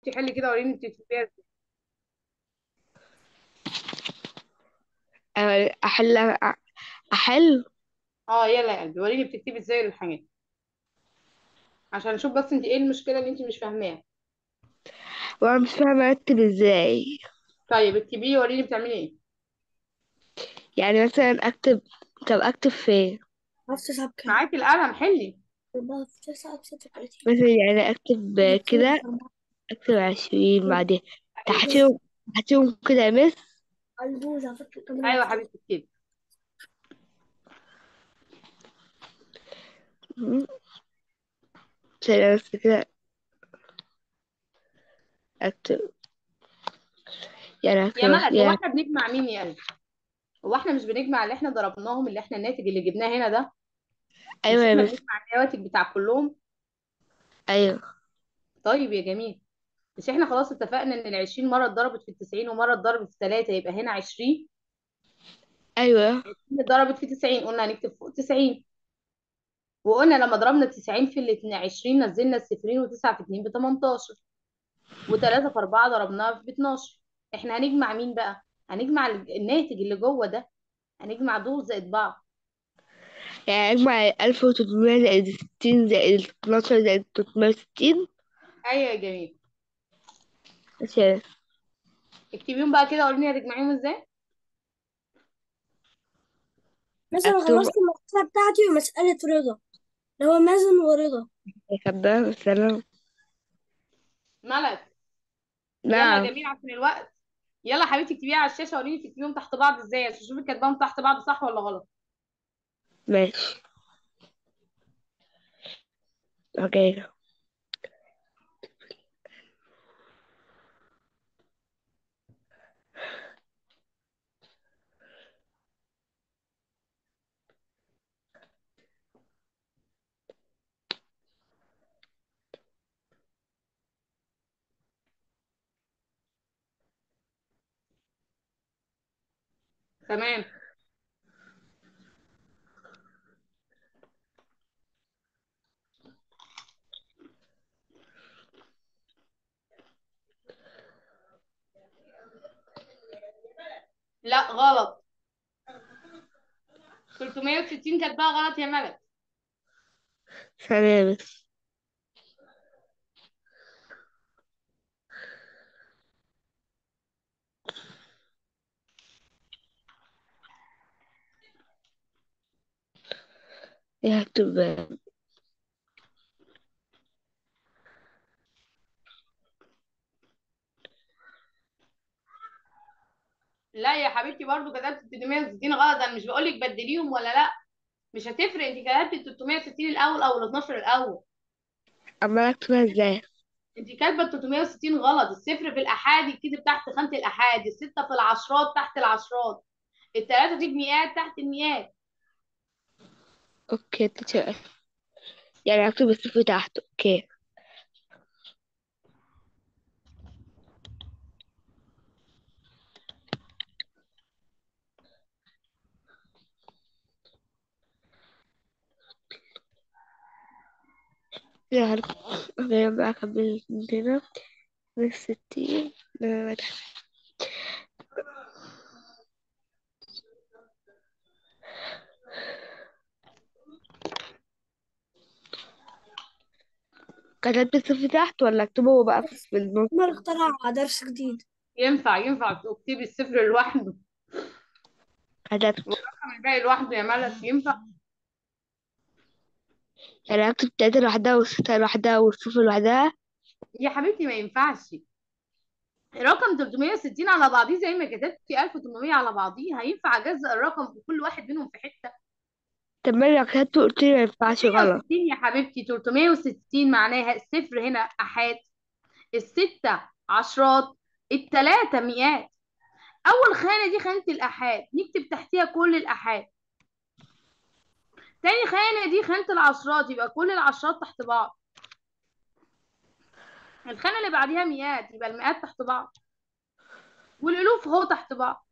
حلي كده وريني انت بتكتبيها ازاي أ- احل احل اه يلا يا قلبي وريني بتكتبي ازاي الحاجات عشان نشوف بس انت ايه المشكله اللي انت مش فاهماها وانا مش فاهمه اكتب ازاي طيب اكتبيه وريني بتعملي ايه يعني مثلا اكتب طب اكتب فين عرفت تسعة بكام؟ معاكي القلم حلي والله في تسعة بستة وتلاتين مثلا يعني اكتب كده اكتب عشرين بعدين تحتهم تحتهم كده يا مس الجوز على فكرة كمان ايوه يا حبيبتي اكتبي م- ثانية بس كده اكتب يعني يا اكتب ملك هو يعني احنا بنجمع مين يا قلبي هو احنا مش بنجمع اللي احنا ضربناهم اللي احنا الناتج اللي جبناه هنا ده مش ايوه يا احنا مس بنجمع النواتج بتاع كلهم ايوه طيب يا جميل مش احنا خلاص اتفقنا ان ال 20 مره اتضربت في ال 90 ومره اتضربت في 3 يبقى هنا 20 ايوه 20 اتضربت في 90 قلنا هنكتب فوق 90 وقلنا لما ضربنا 90 في ال 20 نزلنا الصفرين و9 في 2 ب 18 و3 في 4 ضربناها ب 12 احنا هنجمع مين بقى هنجمع الناتج اللي جوه ده هنجمع دول زائد بعض يعني اجمع الف وتلتمية زائد ستين زائد اتناشر زائد تلتمية وستين ايوه يا جميل ماشي يا مس. اكتبيهم بقى كده قولي لي هتجمعيهم ازاي مثلا اكتب خلصت المسألة بتاعتي ومسألة رضا اللي هو مازن ورضا كده مثلا ملك يلا نعم يا جميل عشان الوقت يلا يا حبيبتي اكتبيها على الشاشه وريني تكتبيهم تحت بعض ازاي عشان اشوفك كاتباهم تحت بعض صح ولا غلط ماشي اوكي تمام لا غلط 360 كاتباها غلط يا ملك ثانية يا مس إيه هكتب لا يا حبيبتي برضو كتبت 360 غلط انا مش بقول لك بدليهم ولا لا مش هتفرق انت كتبتي 360 الاول او ال 12 الاول اما اكتبها ازاي انت كاتبه 360 غلط الصفر في الاحاد يتكتب تحت خانه الاحاد السته في العشرات تحت العشرات الثلاثه دي بمئات تحت المئات اوكي تتشال يعني اكتب الصفر تحت اوكي يعني اوكي بقى اكمل من هنا من ستين لغاية تحت. كتبت الصفر تحت ولا اكتبه بقى في النص عمر اخترع درس جديد ينفع ينفع تكتبي الصفر لوحده كتبت والرقم الباقي لوحده يا ملك ينفع يعني اكتب تلاتة لوحدها والستة لوحدها والصفر لوحدها يا حبيبتي ما ينفعش رقم 360 على بعضيه زي ما كتبتي 1800 على بعضيه هينفع اجزأ الرقم بكل واحد منهم في حته طب ما انا كتبت قلت لي ما ينفعش غلط 360 يا حبيبتي 360 معناها الصفر هنا احاد الستة عشرات التلاتة مئات اول خانة دي خانة الاحاد نكتب تحتيها كل الاحاد تاني خانة دي خانة العشرات يبقى كل العشرات تحت بعض الخانة اللي بعديها مئات يبقى المئات تحت بعض والالوف هو تحت بعض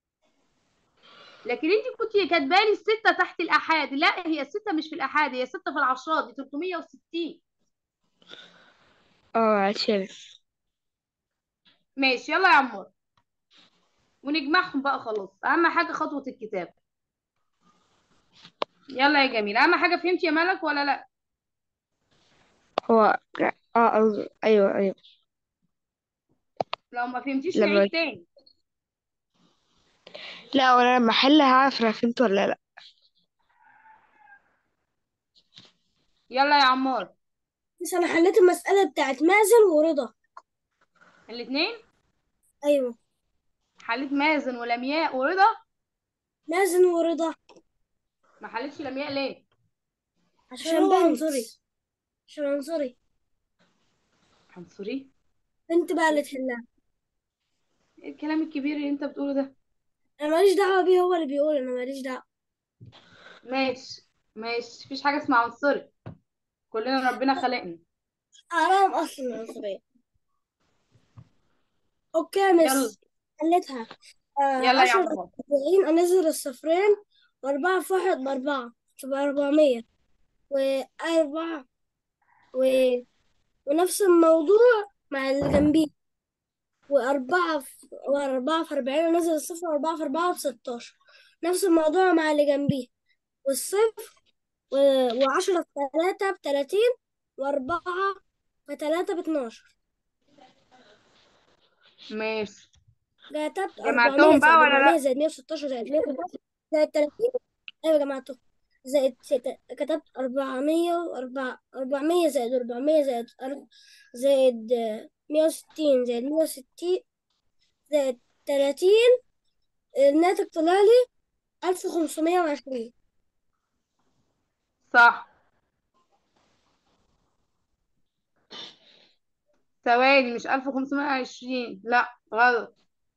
لكن انت كنت كاتبالي الستة تحت الاحاد لا هي الستة مش في الاحاد هي ستة في العشرات دي 360 اه عشان ماشي يلا يا عمار ونجمعهم بقى خلاص اهم حاجه خطوه الكتاب يلا يا جميل اهم حاجه فهمت يا ملك ولا لا هو اه آه، ايوه ايوه لو ما فهمتيش لما نعيد تاني لا وانا لما احل هعرف انا فهمت ولا لا يلا يا عمار بس انا حليت المسألة بتاعت مازن ورضا الاثنين ايوه حليت مازن ولمياء ورضا مازن ورضا ما حلتش لمياء ليه عشان هو عنصري عشان عنصري عنصري انت بقى اللي تحلها ايه الكلام الكبير اللي انت بتقوله ده انا ماليش دعوة بيه هو اللي بيقول انا ماليش دعوة ماشي ماشي مفيش حاجه اسمها عنصري كلنا ربنا خلقنا حرام اصلا العنصرية اوكي يا يلا مس حليتها آه يلا يا عشرة عمار وأربعين أنزل الصفرين وأربعة في واحد بأربعة تبقى أربعمية وأربعة و... ونفس الموضوع مع اللي جنبيه وأربعة في وأربعة في أربعين أنزل الصفر وأربعة في أربعة بستاشر نفس الموضوع مع اللي جنبيه والصفر و... وعشرة في تلاتة بتلاتين وأربعة في تلاتة باتناشر ماشي كتبت جمعتهم أربعمية بقى زائد ولا أربعمية لا زائد مية وستاشر زائد مية وستاشر زائد تلاتين أيوة جمعتهم زائد ستة كتبت أربعمية وأربعة أربعمية زائد أربعمية زائد أرب... زائد آه، مية وستين زائد مية وستين زائد تلاتين الناتج طلع لي ألف وخمسمية وعشرين صح ثواني مش 1520 لا غلط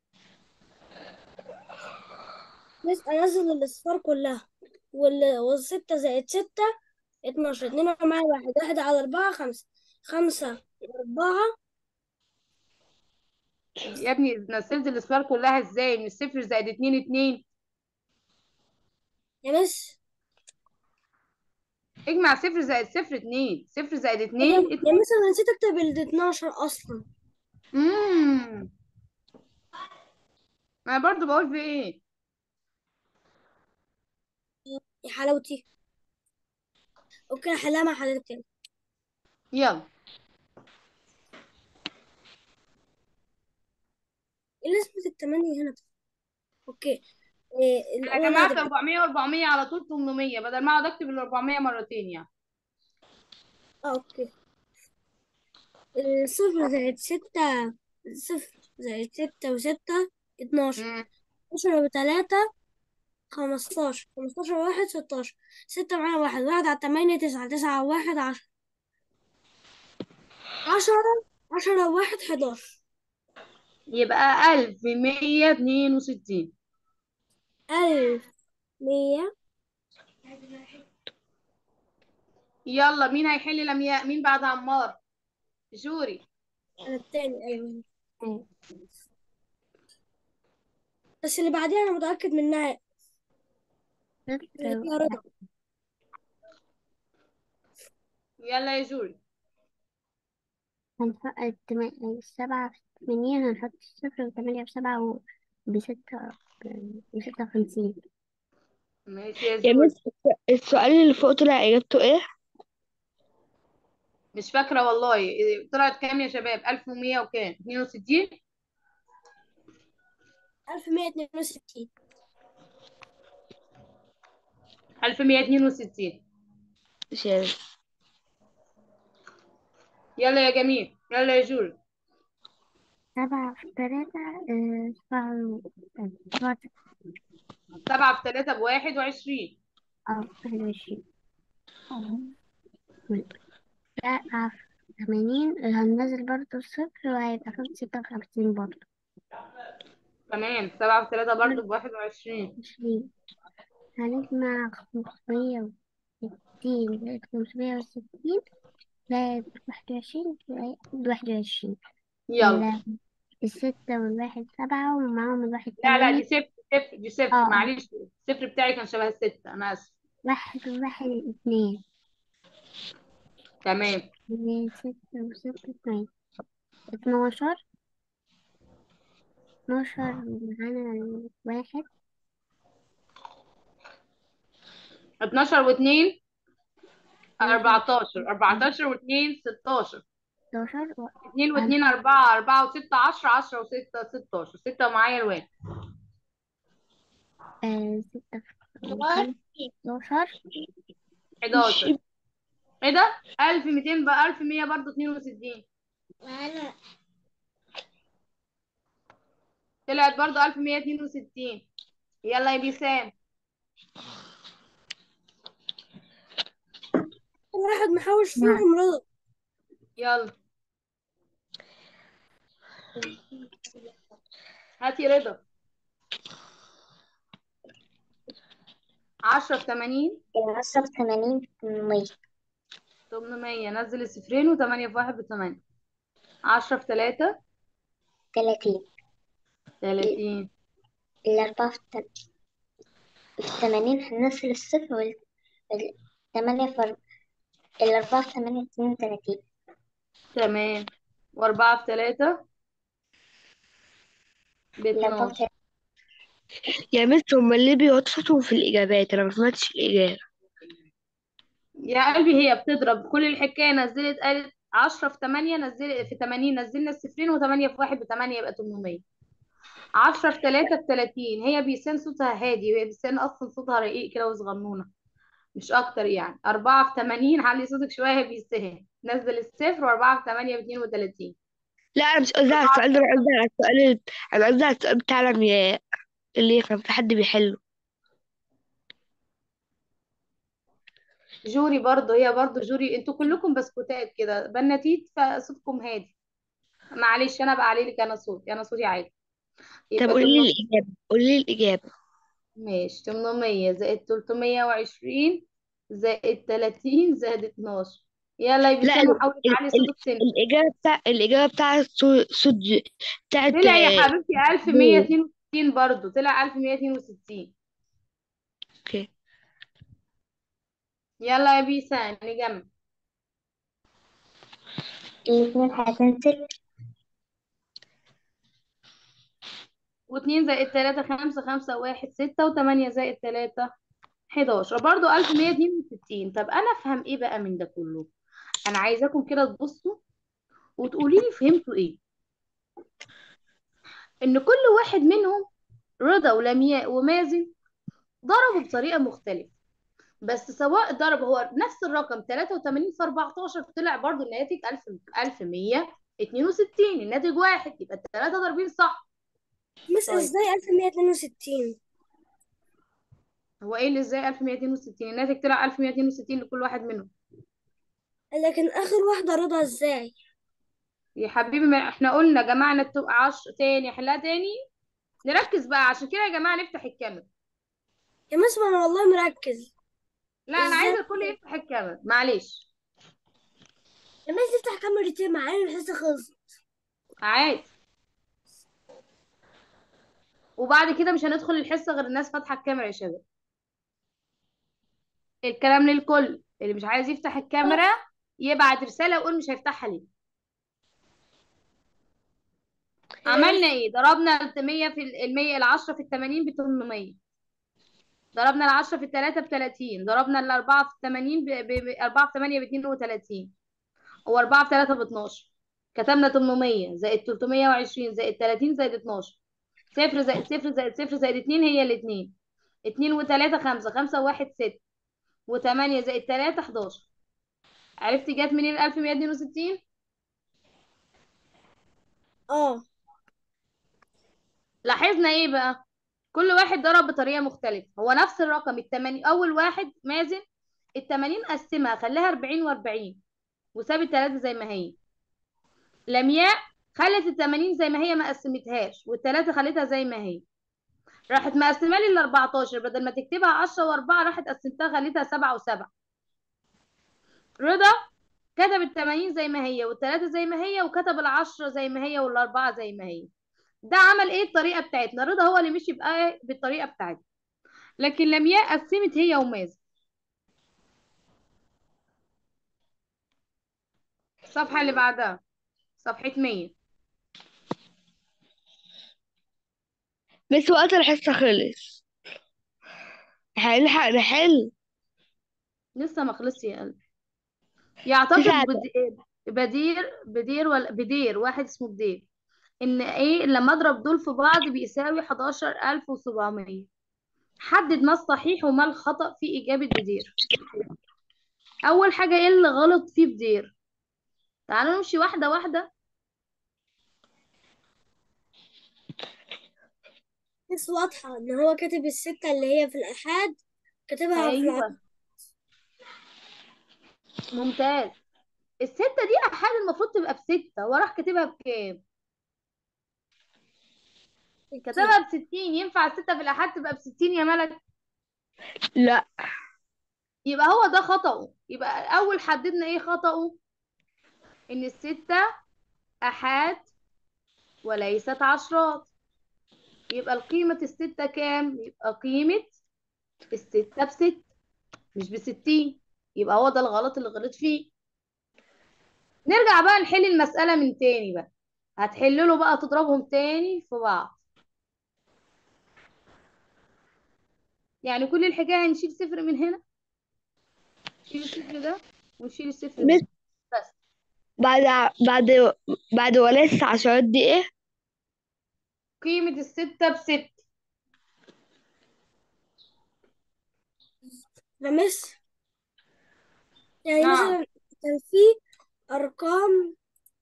بس أنزل الأصفار كلها وال... والستة زائد ستة اتناشر اتنين معايا واحد واحد على أربعة خمسة خمسة أربعة يا ابني نزلت الاصفار كلها ازاي من الصفر زائد اتنين اتنين يا مس اجمع صفر زائد صفر اتنين صفر زائد يا اتنين يا اتنين مس أنا نسيت أكتب ال 12 أصلا امم انا برضو بقول في ايه يا حلاوتي أوكي أحلها مع حضرتك تاني يلا ايه نسبة التمانية هنا اوكي إيه انا الأولى جمعت هتبقى 400 و400 على طول 800 بدل ما اقعد اكتب ال 400 مرتين يعني اه اوكي إيه صفر زائد ستة صفر زائد ستة وستة اتناشر امم عشرة بتلاتة خمستاشر خمستاشر واحد ستاشر ستة معايا واحد واحد على تمانية تسعة تسعة على واحد عشرة عشرة عشرة واحد حداشر يبقى 1162 ألف مية يلا مين هيحل لمياء مين بعد عمار جوري أنا التاني أيوة بس اللي بعديها أنا متأكد منها اللي فيها رضا يلا يا جوري هنحط التم- السبعة في ثمانين هنحط الصفر وثمانية في سبعة و- بستة بستة وخمسين ماشي يا يا جوري مس السؤال اللي فوق طلع اجابته ايه مش فاكرة والله إيه، طلعت كام يا شباب 1100 وكام 62 ألف مية اتنين وستين 1162 مش يا مس. يلا يا جميل يلا يا جوري سبعة في ثلاثة آه، سبعة و- آه، سبعة سبعة في ثلاثة بواحد وعشرين أو واحد وعشرين سبعة في ثمانين هننزل برضه الصفر وهيبقى خمسة ستة وخمسين برضه تمام سبعة في ثلاثة برضو بواحد وعشرين عشرين هنجمع خمسمية وستين زائد خمسمية وستين زائد واحد وعشرين زائد واحد وعشرين يلا ال- الستة والواحد سبعة ومعاهم الواحد لا لا تمانية دي صفر صفر دي صفر اه اه معلش الصفر بتاعي كان شبه الستة أنا آسف واحد وواحد اتنين تمام اتنين ستة وستة اتنين اتناشر اتناشر معانا واحد 12 و2 اتناشر 14 14 و2 16 ستاشر و- 2 و2 4 4 و6 10 10 و6 16 6 ومعايا الوان آه، ستة وخمسة ستاشر 11 ايه ده 1200 بقى 1100 برضه 62 طلعت برضه 1162 يلا يا بيسام واحد محوش فيهم رضا يلا هاتي رضا 10 في 80 عشرة بثمانين في تمنمية 800 نزل الصفرين و8 في 1 ب 8 10 في 3 تلاتين 30 الأربعة في تم- في تمانين هننزل الصفر وال- والتمانية في أرب- الأربعة في تمانية اتنين وتلاتين تمام و4 في 3 ب الأربعة في 12 يا مس هما اللي بيحطوا صوتهم في الإجابات أنا ما سمعتش الإجابة يا قلبي هي بتضرب كل الحكاية نزلت قالت 10 في 8 نزل في 80 نزلنا الصفرين و8 في 1 ب 8 يبقى 800 10 في 3 ب 30 هي بيسان صوتها هادي وهي بيسان اصلا صوتها رقيق كده وصغنونه مش اكتر يعني 4 في 80 علي صوتك شويه هي بيستهن نزل الصفر و4 في 8 ب 32 لا أنا مش قصدي على السؤال ده أنا قصدي على السؤال أنا قصدي على السؤال بتاع العمياء اللي كان في حد بيحله جوري برضو هي برضو جوري انتوا كلكم بسكوتات كده بناتيت فصوتكم هادي معلش انا بقى علي لك انا صوتي انا صوتي عادي طب يبقى قولي لي 800 الإجابة قولي لي الإجابة ماشي 800 زائد 320 زائد 30 زائد 12 يلا يا لا بسام ال... حاولي ال... تعلي ال... صوتك سنة الإجابة بتاع الإجابة بتاع صوت صوت ج- بتاعت طلع يا آه، حبيبتي دول 1162 برضو طلع 1162 اوكي يلا يا بيسان نجمع الاتنين هتنزل واتنين زائد تلاتة خمسة خمسة واحد ستة وتمانية زائد تلاتة حداشر برضو ألف مية اتنين وستين طب أنا أفهم إيه بقى من ده كله أنا عايزاكم كده تبصوا وتقولي لي فهمتوا إيه إن كل واحد منهم رضا ولمياء ومازن ضربوا بطريقة مختلفة بس سواء ضرب هو نفس الرقم 83 في 14 طلع برضو الناتج 1000 1162 الناتج واحد يبقى الثلاثة ضاربين صح مس طيب ازاي 1162 هو ايه اللي ازاي 1162 الناتج طلع 1162 لكل واحد منهم لكن اخر واحدة رضا ازاي يا حبيبي ما احنا قلنا جمعنا التبقى 10 تاني حلها تاني نركز بقى عشان كده يا جماعة نفتح الكاميرا يا مس ما انا والله مركز لا انا ازاي عايزة الكل يفتح الكاميرا معلش يا مس تفتح كاميرتين معايا الحصة خلصت عادي وبعد كده مش هندخل الحصة غير الناس فاتحة الكاميرا يا شباب الكلام للكل اللي مش عايز يفتح الكاميرا يبعت رسالة ويقول مش هيفتحها ليه عملنا ايه ضربنا المية في المية العشرة في التمانين بتمنمية ضربنا العشرة في التلاتة بتلاتين ضربنا الأربعة في التمانين ب... ب... ب... أربعة في تمانية باتنين وتلاتين وأربعة في تلاتة باتناشر كتبنا تمنمية زائد تلتمية وعشرين زائد تلاتين زائد اتناشر صفر زائد صفر زائد صفر زائد اتنين هي الاتنين اتنين وتلاتة خمسة خمسة وواحد ستة وتمانية زائد تلاتة حداشر عرفتي جت منين الألف مية اتنين وستين؟ اه لاحظنا ايه بقى كل واحد ضرب بطريقه مختلفه هو نفس الرقم التمانين اول واحد مازن التمانين قسمها خلاها أربعين وأربعين وساب التلاتة زي ما هي لمياء خلت التمانين زي ما هي ما قسمتهاش والتلاتة خلتها زي ما هي راحت مقسمة لي ال 14 بدل ما تكتبها 10 و4 راحت قسمتها خليتها 7 و7 رضا كتب التمانين زي ما هي والتلاتة زي ما هي وكتب العشرة زي ما هي والأربعة زي ما هي ده عمل ايه الطريقة بتاعتنا رضا هو اللي مشي بقى بالطريقة بتاعتنا لكن لمياء قسمت هي ومازن الصفحة اللي بعدها صفحة 100 بس وقت الحصة خلص هنلحق نحل لسه ما خلصش يا قلبي يعتقد تسعة بدير بدير بدير ولا بدير واحد اسمه بدير ان ايه لما اضرب دول في بعض بيساوي 11700 حدد ما الصحيح وما الخطأ في إجابة بدير أول حاجة ايه اللي غلط فيه بدير تعالوا نمشي واحدة واحدة بس واضحة إن هو كاتب الستة اللي هي في الآحاد كاتبها في الع... أيوة ممتاز الستة دي أحد المفروض تبقى بستة وراح كاتبها بكام كتبها بستين ينفع الستة في الأحد تبقى بستين يا ملك لا يبقى هو ده خطأه يبقى أول حددنا إيه خطأه إن الستة أحاد وليست عشرات يبقى القيمة الستة كام يبقى قيمة الستة بست مش بستين يبقى هو ده الغلط اللي غلط فيه نرجع بقى نحل المسألة من تاني بقى هتحلله بقى تضربهم تاني في بعض يعني كل الحكاية هنشيل صفر من هنا نشيل الصفر ده ونشيل الصفر ده بس بس بعد بعد بعد وليس عشرات دي ايه قيمة الستة بست بمس يعني نعم مثلا كان في أرقام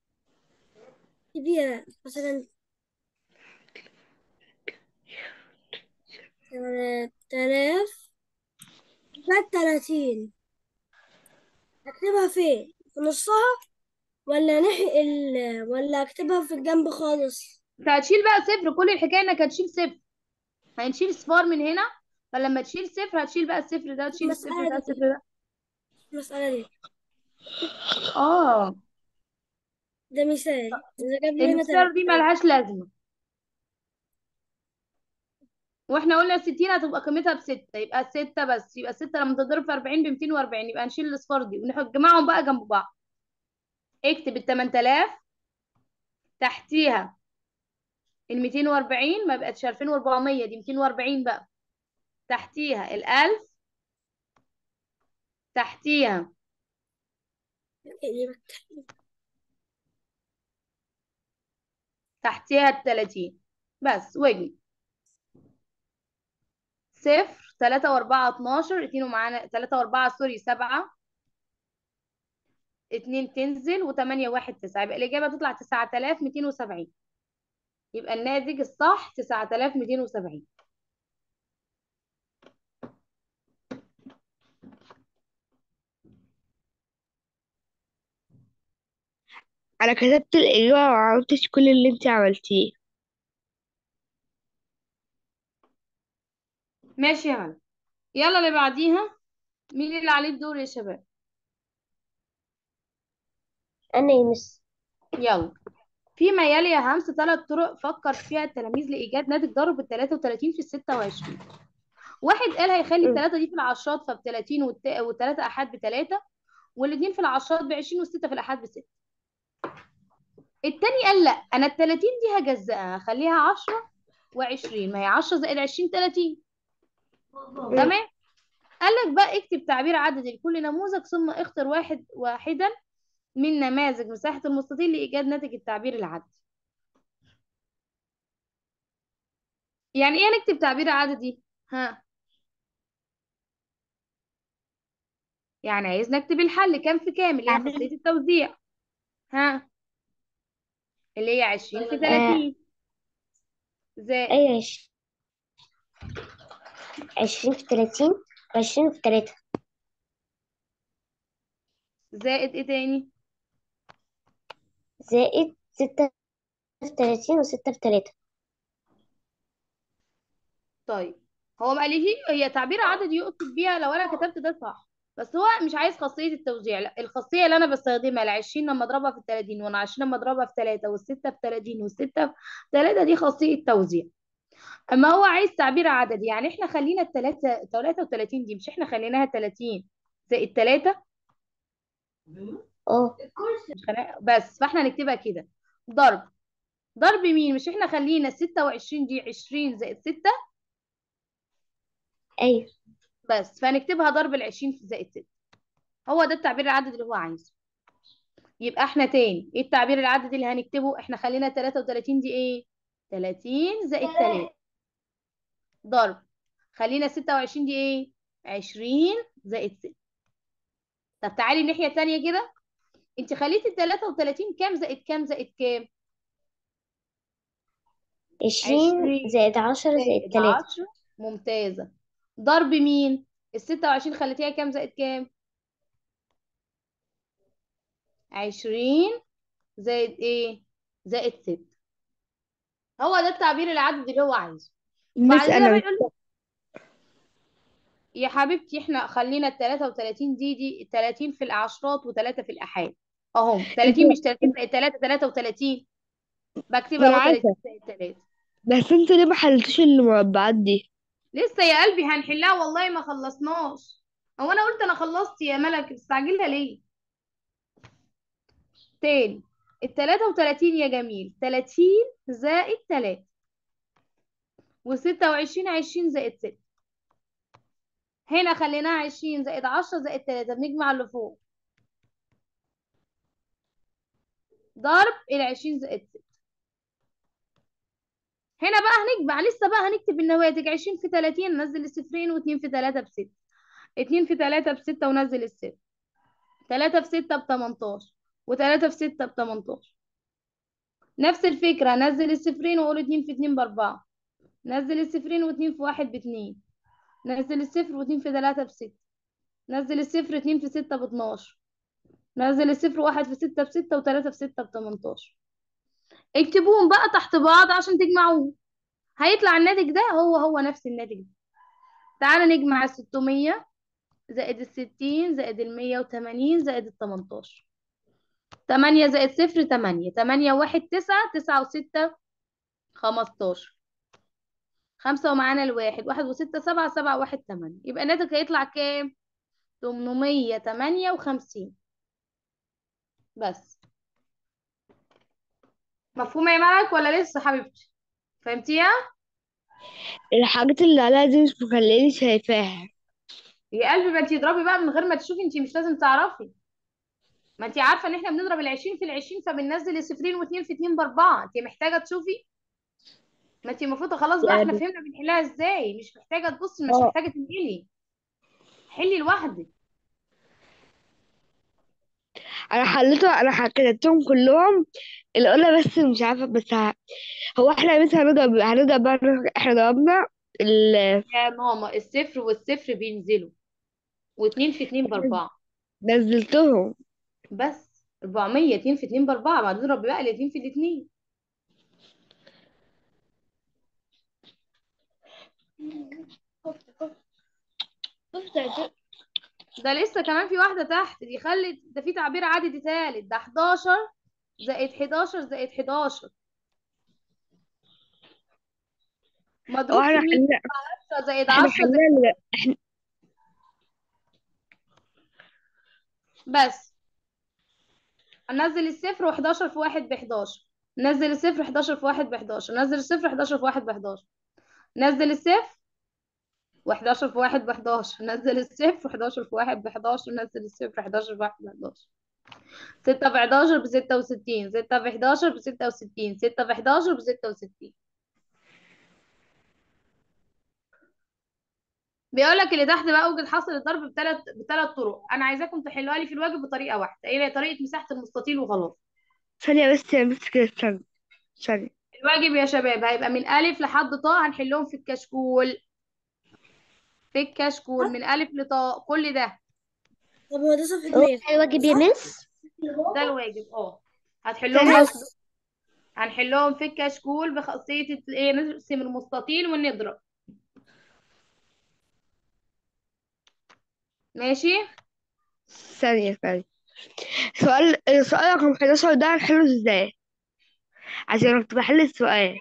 كبيرة مثلا تلات آلاف تلات تلاتين أكتبها فين؟ في نصها ولا ناحية ال ولا أكتبها في الجنب خالص؟ انت هتشيل بقى صفر كل الحكاية انك هتشيل صفر هنشيل صفار من هنا فلما تشيل صفر هتشيل بقى الصفر ده تشيل الصفر المسألة ده دي الصفر ده المسألة دي اه ده مثال إذا جاب لي هنا المسار دي تلات ملهاش لازمة واحنا قلنا الستين هتبقى قيمتها بستة يبقى ستة بس يبقى ستة لما تضرب في أربعين بمتين وأربعين يبقى نشيل الأصفار دي ونجمعهم بقى جنب بعض اكتب التمن تلاف تحتيها الميتين وأربعين ما بقتش ألفين وأربعمية دي ميتين وأربعين بقى تحتيها الألف تحتيها اللي بكتب تحتيها التلاتين بس واجي صفر تلاتة وأربعة اتناشر اتنين ومعانا تلاتة وأربعة سوري سبعة اتنين تنزل وتمانية واحد تسعة يبقى الإجابة تطلع تسعة آلاف ميتين وسبعين يبقى الناتج الصح تسعة آلاف ميتين وسبعين انا كتبت الاجابه وما عملتش كل اللي انت عملتيه ماشي يا معلم يلا اللي بعديها مين اللي عليه الدور يا شباب أنا يا مس يلا فيما يلي يا همس ثلاث طرق فكر فيها التلاميذ لإيجاد ناتج ضرب ال 33 في ال 26 واحد قال هيخلي مم. الثلاثة دي في العشرات فب 30 والثلاثة أحاد بثلاثة والاثنين في العشرات ب 20 والستة في الأحاد بستة التاني قال لا أنا ال 30 دي هجزأها هخليها 10 و20 ما هي 10 زائد 20 30 مم. تمام قال لك بقى اكتب تعبير عددي لكل نموذج ثم اختر واحد واحدا من نماذج مساحة المستطيل لإيجاد ناتج التعبير العددي يعني ايه نكتب تعبير عددي ها يعني عايز نكتب الحل كام في كام اللي هي تعبير خاصية التوزيع ها اللي هي 20 في آه 30 زائد أيوة عش- عشرين في تلاتين وعشرين في تلاتة زائد ايه تاني زائد ستة في تلاتين وستة في تلاتة طيب هو ما قاليش هي تعبير عددي يقصد بيها لو انا كتبت ده صح بس هو مش عايز خاصية التوزيع لا الخاصية اللي انا بستخدمها ال 20 لما اضربها في ال 30 وانا 20 لما اضربها في 3 والستة في 30 والستة في 3 دي خاصية توزيع اما هو عايز تعبير عددي يعني احنا خلينا التلاتة 33 دي مش احنا خليناها 30 زائد 3 اه مش خلينا بس فاحنا هنكتبها كده ضرب ضرب مين مش احنا خلينا ستة وعشرين دي عشرين زائد ستة أيوة بس فهنكتبها ضرب العشرين في زائد ستة هو ده التعبير العددي اللي هو عايزه يبقى احنا تاني ايه التعبير العددي اللي هنكتبه احنا خلينا 33 دي ايه 30 زائد 3 ضرب خلينا 26 دي ايه 20 زائد 6 طب تعالي الناحية التانية كده انت خليتي ال 33 كام زائد كام زائد كام عشرين 20 زائد عشرة زائد زائد تلاتة 10 ممتازة ضرب مين ال 26 خليتيها كام زائد كام 20 زائد ايه زائد 6 هو ده التعبير العددي اللي هو عايزه مس بعد كده انا بقى مش يقول لي يا حبيبتي احنا خلينا ال 33 دي دي 30 في العشرات و3 في الآحاد اهم انت 30 مش 30 زائد 3 33 بكتبها انا اهو عارفه 30 زائد 3 بس انت ليه ما حلتوش المربعات دي لسه يا قلبي هنحلها والله ما خلصناش هو انا قلت انا خلصت يا ملك مستعجلة ليه تاني ال 33 يا جميل 30 زائد 3 و26 20 زائد 6 هنا خليناها 20 زائد 10 زائد 3 بنجمع اللي فوق ضرب ال 20 زائد 6 هنا بقى هنجمع لسه بقى هنكتب النواتج 20 في 30 ننزل الصفرين و2 في 3 ب 6 2 في 3 ب 6 ونزل الصفر 3 في 6 ب 18 و3 في 6 ب 18 نفس الفكرة نزل الصفرين واقول 2 في 2 ب 4 نزل الصفرين و2 في 1 ب 2 نزل الصفر و2 في 3 ب 6 نزل الصفر 2 في 6 ب 12 نزل الصفر 1 في 6 ب 6 و3 في 6 ب 18 اكتبوهم بقى تحت بعض عشان تجمعوهم هيطلع الناتج ده هو هو نفس الناتج ده تعالى نجمع الستمية زائد الستين زائد المية وتمانين زائد التمنتاشر تمانية زائد صفر تمانية تمانية واحد تسعة تسعة وستة خمستاشر خمسة ومعانا الواحد واحد وستة سبعة سبعة واحد تمانية يبقى الناتج هيطلع كام؟ تمنمية تمانية وخمسين بس مفهومة يا ملك ولا لسه حبيبتي؟ فهمتيها؟ الحاجات اللي عليها دي مش مخليني شايفاها يا قلبي ما انتي اضربي بقى من غير ما تشوفي انتي مش لازم تعرفي ما انتي عارفة ان احنا بنضرب العشرين في العشرين فبننزل الصفرين واتنين في اتنين باربعة انتي محتاجة تشوفي ما انتي المفروض خلاص بقى احنا يعني فهمنا بنحلها ازاي مش محتاجة تبصي مش اه محتاجة تنقلي حلي لوحدك انا حليته انا كتبتهم كلهم الاولى بس مش عارفه بس ه... هو احنا مثلا هنضرب هنضرب بقى احنا ضربنا ال... يا ماما الصفر والصفر بينزلوا واتنين في اتنين باربعة نزلتهم بس 400 اتنين في اتنين باربعة بعد نضرب بقى الاتنين في الاتنين ده لسه كمان في واحدة تحت دي خلت ده في تعبير عددي تالت ده 11 زائد 11 زائد 11 هو مضروب في احنا مين حلينا 10 زائد احنا 10 زائد حلينا ال- احنا بس نزل الصفر و11 في واحد ب 11 نزل الصفر 11 في واحد ب 11 نزل الصفر 11 في واحد ب 11 نزل الصفر و11 في واحد ب 11 نزل الصفر 11 في واحد ب 11 نزل الصفر 11 في واحد ب 11 6 في 11 ب 66 6 في 11 ب 66 6 في 11 ب 66 بيقول لك اللي تحت بقى اوجد حاصل الضرب بثلاث بثلاث طرق انا عايزاكم تحلوها لي في الواجب بطريقه واحده هي طريقه مساحه المستطيل وخلاص ثانية بس يا بس كده ثانية ثانية الواجب يا شباب هيبقى من الف لحد طاء هنحلهم في الكشكول في الكشكول من الف لطاء كل ده طب هو ده صفحة هو مية الواجب يا مس ده الواجب اه هتحلهم ثانية بس هنحلهم في الكشكول بخاصيه ال- ايه نرسم المستطيل ونضرب ماشي ثانية ثانية سؤال السؤال رقم 11 ده هنحله ازاي عشان كنت بحل السؤال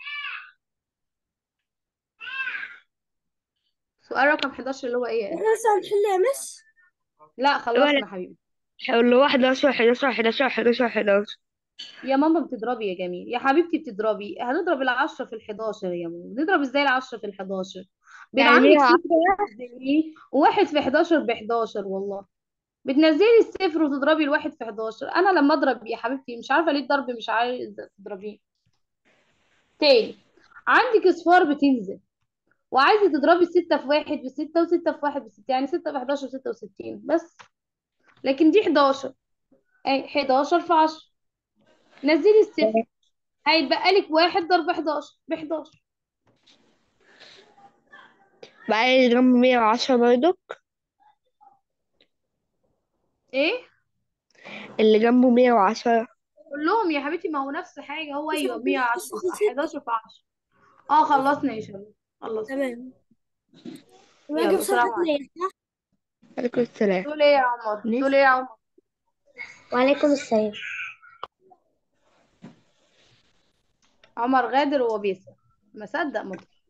سؤال رقم 11 اللي هو ايه احنا لسه هنحل يا مس لا ولا خلصنا حبيبي اللي هو 11 11 11 11 11 يا ماما بتضربي يا جميل يا حبيبتي بتضربي هنضرب العشرة في الحداشر يا ماما نضرب ازاي العشرة في الحداشر بيبقى يعني عندك 110 صفر بتنزليه وواحد في حداشر بحداشر والله بتنزلي الصفر وتضربي الواحد في حداشر انا لما اضرب يا حبيبتي مش عارفة ليه الضرب مش عايزة تضربيه تاني عندك اصفار بتنزل وعايزة تضربي ستة في واحد بستة وستة في واحد بستة يعني ستة في حداشر ستة وستين بس لكن دي حداشر اي حداشر في عشرة نزلي الصفر هيتبقى لك واحد ضرب 11 ب 11 بعدين جنب 110 برضك ايه اللي جنبه 110 كلهم يا حبيبتي ما هو نفس حاجه هو ايوه خلصت 110 صح 11 في 10 اه خلصنا يا شباب خلصنا تمام يلا باجي السلام بصفحة عليكم 100 صح؟ عليكم السلام تقول ايه يا عمر تقول ايه يا عمر وعليكم السلام عمر غادر وهو بيسأل ما صدق مطر